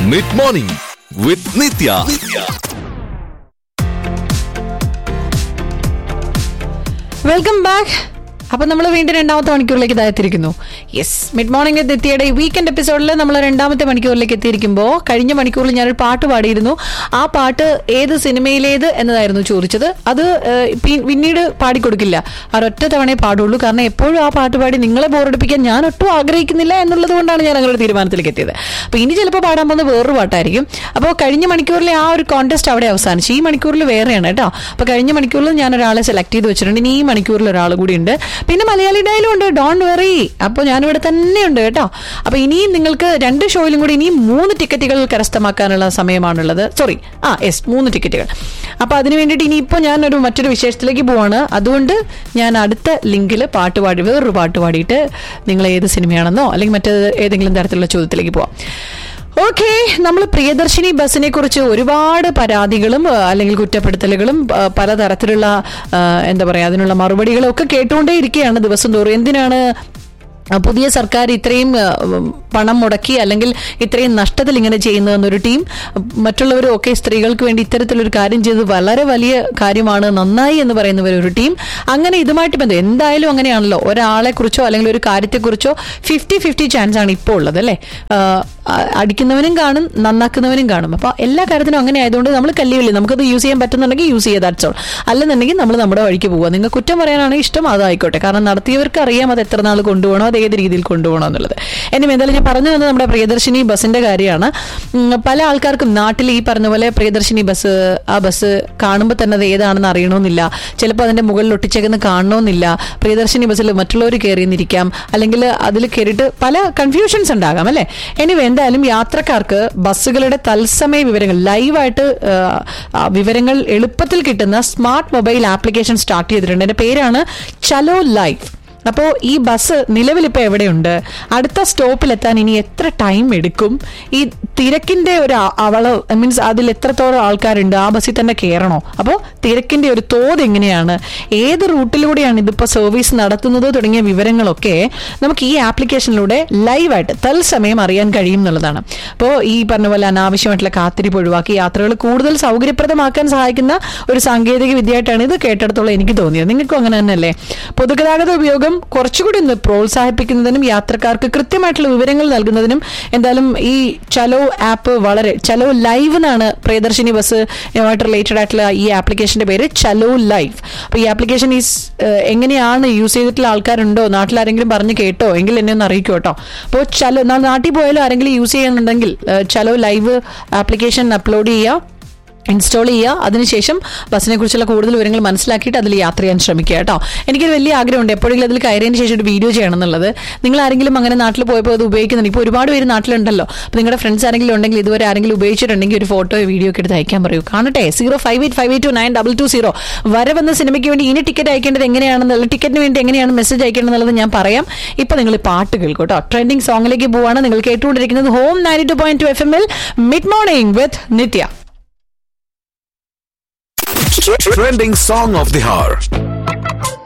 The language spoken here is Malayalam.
Mid morning with Nithya welcome back അപ്പൊ നമ്മൾ വീണ്ടും രണ്ടാമത്തെ മണിക്കൂറിലേക്ക് ഇതാ എത്തിയിരിക്കുന്നു യെസ് മിഡ് മോർണിംഗ് വിത്ത് എത്തിയുടെ ഈ വീക്കെൻഡ് എപ്പിസോഡിൽ നമ്മൾ രണ്ടാമത്തെ മണിക്കൂറിലേക്ക് എത്തിയിരിക്കുമ്പോൾ കഴിഞ്ഞ മണിക്കൂറിൽ ഞാനൊരു പാട്ട് പാടിയിരുന്നു ആ പാട്ട് ഏത് സിനിമയിലേത് എന്നതായിരുന്നു ചോദിച്ചത് അത് ഏഹ്, പി- പിന്നീട് പാടിക്കൊടുക്കില്ല ആ ഒറ്റ തവണയെ പാടുള്ളൂ കാരണം എപ്പോഴും ആ പാട്ട് പാടി നിങ്ങളെ ബോറടിപ്പിക്കാൻ ഞാൻ ഒട്ടും ആഗ്രഹിക്കുന്നില്ല എന്നുള്ളത് കൊണ്ടാണ് ഞാൻ അങ്ങനെ ഒരു തീരുമാനത്തിലേക്ക് എത്തിയത് അപ്പൊ ഇനി ചിലപ്പോൾ പാടാൻ പോകുന്നത് വേറൊരു പാട്ടായിരിക്കും അപ്പോൾ കഴിഞ്ഞ മണിക്കൂറിലെ ആ ഒരു കോntest അവിടെ അവസാനിച്ചു ഈ മണിക്കൂറിൽ വേറെയാണ് കേട്ടോ അപ്പൊ കഴിഞ്ഞ മണിക്കൂറിൽ ഞാൻ ഒരാളെ സെലക്ട് ചെയ്ത് വെച്ചിട്ടുണ്ട് ഇനി ഈ മണിക്കൂറിൽ ഒരാൾ കൂടി ഉണ്ട് പിന്നെ മലയാളി ഡയലും ഉണ്ട് ഡോൺ വെറി അപ്പോൾ ഞാനിവിടെ തന്നെ ഉണ്ട് കേട്ടോ അപ്പൊ ഇനിയും നിങ്ങൾക്ക് രണ്ട് ഷോയിലും കൂടി ഇനിയും മൂന്ന് ടിക്കറ്റുകൾ കരസ്ഥമാക്കാനുള്ള സമയമാണുള്ളത് സോറി ആ യെസ് മൂന്ന് ടിക്കറ്റുകൾ അപ്പൊ അതിന് വേണ്ടിയിട്ട് ഇനിയിപ്പോൾ ഞാൻ ഒരു മറ്റൊരു വിശേഷത്തിലേക്ക് പോവാണ് അതുകൊണ്ട് ഞാൻ അടുത്ത ലിങ്കിൽ പാട്ട് പാടി വേറൊരു പാട്ട് പാടിയിട്ട് നിങ്ങൾ ഏത് സിനിമയാണെന്നോ അല്ലെങ്കിൽ മറ്റേ ഏതെങ്കിലും തരത്തിലുള്ള ചോദ്യത്തിലേക്ക് പോവാം ഓക്കെ നമ്മൾ പ്രിയദർശിനി ബസ്സിനെ കുറിച്ച് ഒരുപാട് പരാതികളും ആ, അല്ലെങ്കിൽ കുറ്റപ്പെടുത്തലുകളും ആ, പലതരത്തിലുള്ള ആ, എന്താ പറയാ അതിനുള്ള മറുപടികളും ഒക്കെ കേട്ടുകൊണ്ടേ ഇരിക്കുകയാണ് ദിവസം തോറും എന്തിനാണ് ആ, പുതിയ സർക്കാർ ഇത്രയും ആ, ഉം, പണം മുടക്കി അല്ലെങ്കിൽ ഇത്രയും നഷ്ടത്തിൽ ഇങ്ങനെ ചെയ്യുന്നതെന്നൊരു ടീം മറ്റുള്ളവരും ഒക്കെ സ്ത്രീകൾക്ക് വേണ്ടി ഇത്തരത്തിലൊരു കാര്യം ചെയ്തത് വളരെ വലിയ കാര്യമാണ് നന്നായി എന്ന് പറയുന്നവർ ഒരു ടീം അങ്ങനെ ഇതുമായിട്ട് ബന്ധം എന്തായാലും അങ്ങനെയാണല്ലോ ഒരാളെ കുറിച്ചോ അല്ലെങ്കിൽ ഒരു കാര്യത്തെക്കുറിച്ചോ ഫിഫ്റ്റി ഫിഫ്റ്റി ചാൻസ് ആണ് ഇപ്പോൾ ഉള്ളത് അല്ലേ ആ, ആ, അടിക്കുന്നവനും കാണും നന്നാക്കുന്നവനും കാണും അപ്പൊ എല്ലാ കാര്യത്തിനും അങ്ങനെ ആയതുകൊണ്ട് നമ്മൾ കല്ലുകളിൽ നമുക്കത് യൂസ് ചെയ്യാൻ പറ്റുന്നുണ്ടെങ്കിൽ യൂസ് ചെയ്യുക ദാറ്റ്സ് ഓൾ അല്ലെന്നുണ്ടെങ്കിൽ നമ്മൾ നമ്മുടെ വഴിക്ക് പോവുക നിങ്ങൾ കുറ്റം പറയാനാണെങ്കിൽ ഇഷ്ടം അതായിക്കോട്ടെ കാരണം നടത്തിയവർക്ക് അറിയാം അത് എത്ര നാൾ കൊണ്ടുപോകണോ അത് ഏത് രീതിയിൽ കൊണ്ടുപോകണോ എന്നുള്ളത് എന്നെ എന്തായാലും ഞാൻ പറഞ്ഞു വന്നത് നമ്മുടെ പ്രിയദർശിനി ബസ്സിന്റെ കാര്യമാണ് ഉം, പല ആൾക്കാർക്കും നാട്ടിൽ ഈ പറഞ്ഞ പോലെ പ്രിയദർശിനി ബസ് ആ ബസ് കാണുമ്പോൾ തന്നെ അത് ഏതാണെന്ന് അറിയണമെന്നില്ല ചിലപ്പോൾ അതിന്റെ മുകളിൽ ഒട്ടിച്ചേക്കുന്ന കാണണമെന്നില്ല പ്രിയദർശിനി ബസ്സിൽ മറ്റുള്ളവർ കയറിയെന്നിരിക്കാം അല്ലെങ്കിൽ അതിൽ കയറിയിട്ട് പല കൺഫ്യൂഷൻസ് ഉണ്ടാകാം അല്ലേ എനിവേ എന്തായാലും യാത്രക്കാർക്ക് ബസ്സുകളുടെ തത്സമയ വിവരങ്ങൾ ലൈവായിട്ട് വിവരങ്ങൾ എളുപ്പത്തിൽ കിട്ടുന്ന സ്മാർട്ട് മൊബൈൽ ആപ്ലിക്കേഷൻ സ്റ്റാർട്ട് ചെയ്തിട്ടുണ്ട് എൻ്റെ പേരാണ് ചലോ ലൈഫ് അപ്പോൾ ഈ ബസ് നിലവിലിപ്പോൾ എവിടെയുണ്ട് അടുത്ത സ്റ്റോപ്പിലെത്താൻ ഇനി എത്ര ടൈം എടുക്കും ഈ തിരക്കിന്റെ ഒരു അ- അവളവ് മീൻസ് അതിൽ എത്രത്തോളം ആൾക്കാരുണ്ട് ആ ബസ്സിൽ തന്നെ കയറണോ അപ്പോൾ തിരക്കിന്റെ ഒരു തോത് എങ്ങനെയാണ് ഏത് റൂട്ടിലൂടെയാണ് ഇതിപ്പോൾ സർവീസ് നടത്തുന്നത് തുടങ്ങിയ വിവരങ്ങളൊക്കെ നമുക്ക് ഈ ആപ്ലിക്കേഷനിലൂടെ ലൈവായിട്ട് തത്സമയം അറിയാൻ കഴിയും എന്നുള്ളതാണ് അപ്പോൾ ഈ പറഞ്ഞ പോലെ അനാവശ്യമായിട്ടുള്ള കാത്തിരിപ്പ് ഒഴിവാക്കി യാത്രകൾ കൂടുതൽ സൗകര്യപ്രദമാക്കാൻ സഹായിക്കുന്ന ഒരു സാങ്കേതിക വിദ്യയായിട്ടാണ് ഇത് കേട്ടിടത്തോളം എനിക്ക് തോന്നിയത് നിങ്ങൾക്കും അങ്ങനെ തന്നെയല്ലേ പൊതുഗതാഗത ഉപയോഗം കുറച്ചുകൂടി ഒന്ന് പ്രോത്സാഹിപ്പിക്കുന്നതിനും യാത്രക്കാർക്ക് കൃത്യമായിട്ടുള്ള വിവരങ്ങൾ നൽകുന്നതിനും എന്തായാലും ഈ ചലോ ആപ്പ് വളരെ ചലോ ലൈവ് എന്നാണ് പ്രിയദർശിനി ബസ് ആയിട്ട് റിലേറ്റഡ് ആയിട്ടുള്ള ഈ ആപ്ലിക്കേഷന്റെ പേര് ചലോ ലൈവ് അപ്പൊ ഈ ആപ്ലിക്കേഷൻ ഈസ് എങ്ങനെയാണ് യൂസ് ചെയ്തിട്ടുള്ള ആൾക്കാരുണ്ടോ നാട്ടിൽ ആരെങ്കിലും പറഞ്ഞ് കേട്ടോ എങ്കിൽ എന്നെ ഒന്ന് അറിയിക്കും കേട്ടോ അപ്പോൾ ചലോ നാ- നാട്ടിൽ പോയാലും ആരെങ്കിലും യൂസ് ചെയ്യുന്നുണ്ടെങ്കിൽ ഏഹ്, ചലോ ലൈവ് ആപ്ലിക്കേഷൻ അപ്ലോഡ് ചെയ്യുക ഇൻസ്റ്റാൾ ചെയ്യുക അതിനുശേഷം ബസ്സിനെ കുറിച്ചുള്ള കൂടുതൽ വിവരങ്ങൾ മനസ്സിലാക്കിയിട്ട് അതിൽ യാത്ര ചെയ്യാൻ ശ്രമിക്കുക കേട്ടോ എനിക്കൊരു വലിയ ആഗ്രഹമുണ്ട് എപ്പോഴെങ്കിലും അതിൽ കയറിയതിന് ശേഷം ഒരു വീഡിയോ ചെയ്യണം എന്നുള്ളത് നിങ്ങൾ ആരെങ്കിലും അങ്ങനെ നാട്ടിൽ പോയപ്പോൾ അത് ഉപയോഗിക്കുന്നുണ്ട് ഇപ്പോൾ ഒരുപാട് പേര് നാട്ടിലുണ്ടല്ലോ അപ്പോൾ നിങ്ങളുടെ ഫ്രണ്ട്സ് ആരെങ്കിലും ഉണ്ടെങ്കിൽ ഇതുവരെ ആരെങ്കിലും ഉപയോഗിച്ചിട്ടുണ്ടെങ്കിൽ ഒരു ഫോട്ടോ വീഡിയോ ഒക്കെ എടുത്ത് അയക്കാൻ പറയൂ കാണട്ടെ zero five eight five eight two nine double two zero വരവെന്ന സിനിമയ്ക്ക് വേണ്ടി ഇനി ടിക്കറ്റ് അയക്കേണ്ടത് എങ്ങനെയാണെന്നുള്ള ടിക്കറ്റിന് വേണ്ടി എങ്ങനെയാണ് മെസ്സേജ് അയക്കേണ്ടതെന്നുള്ളത് ഞാൻ പറയാം ഇപ്പോൾ നിങ്ങൾ പാട്ട് കേൾക്കും കേട്ടോ ട്രെൻഡിങ് സോങ്ങിലേക്ക് പോവാണ് നിങ്ങൾ കേട്ടുകൊണ്ടിരിക്കുന്നത് home ninety two point two F എമ്മിൽ mid morning with Nithya Trending song of the hour.